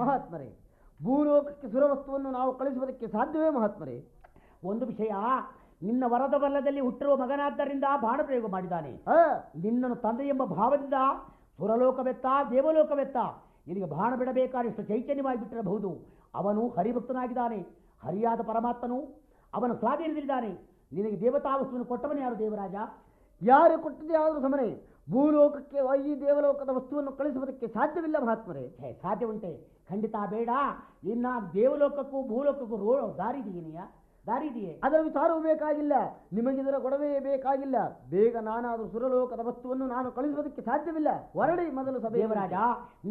ಮಹಾತ್ಮರೇ ಭೂಲೋಕಕ್ಕೆ ಸುರವಸ್ತುವನ್ನು ನಾವು ಕಳಿಸುವುದಕ್ಕೆ ಸಾಧ್ಯವೇ ಮಹಾತ್ಮರೇ ಒಂದು ವಿಷಯ ನಿನ್ನ ವರದ ಬಲ್ಲದಲ್ಲಿ ಹುಟ್ಟಿರುವ ಮಗನಾದ್ದರಿಂದ ಬಾಣ ಪ್ರಯೋಗ ಮಾಡಿದ್ದಾನೆ ಆ, ನಿನ್ನನ್ನು ತಂದೆ ಎಂಬ ಭಾವದಿಂದ ಸುರಲೋಕವೆತ್ತ ದೇವಲೋಕವೆತ್ತ ನಿನಗೆ ಬಾಣ ಬಿಡಬೇಕಾದಷ್ಟು ಚೈತನ್ಯವಾಗಿ ಬಿಟ್ಟಿರಬಹುದು ಅವನು ಹರಿಭಕ್ತನಾಗಿದ್ದಾನೆ ಹರಿಯಾದ ಪರಮಾತ್ಮನು ಅವನ ಸ್ವಾಧೀನದಲ್ಲಿದ್ದಾನೆ ನಿನಗೆ ದೇವತಾ ವಸ್ತುವನ್ನು ಕೊಟ್ಟವನು ಯಾರು ದೇವರಾಜ ಯಾರು ಕೊಟ್ಟದೇ ಆದರೂ ಸಮನೆ ಭೂಲೋಕಕ್ಕೆ ಈ ದೇವಲೋಕದ ವಸ್ತುವನ್ನು ಕಳಿಸುವುದಕ್ಕೆ ಸಾಧ್ಯವಿಲ್ಲ ಮಹಾತ್ಮರೇ ಹೇ ಸಾಧ್ಯ ಉಂಟೆ ಖಂಡಿತ ಬೇಡ ಇನ್ನ ದೇವಲೋಕಕ್ಕೂ ಭೂಲೋಕಕ್ಕೂ ರೋ ದಾರಿ ಇದೆಯೇನೆಯ ದಾರಿ ಇದೆಯೇ ಅದರ ವಿಚಾರವೂ ಬೇಕಾಗಿಲ್ಲ ನಿಮಗಿದರ ಗೊಡವೆಯೇ ಬೇಕಾಗಿಲ್ಲ ಬೇಗ ನಾನಾದರೂ ಸುರಲೋಕದ ವಸ್ತುವನ್ನು ನಾನು ಕಳಿಸುವುದಕ್ಕೆ ಸಾಧ್ಯವಿಲ್ಲ ಹೊರಡಿ ಮೊದಲು ಸಭೆ ದೇವರಾಜ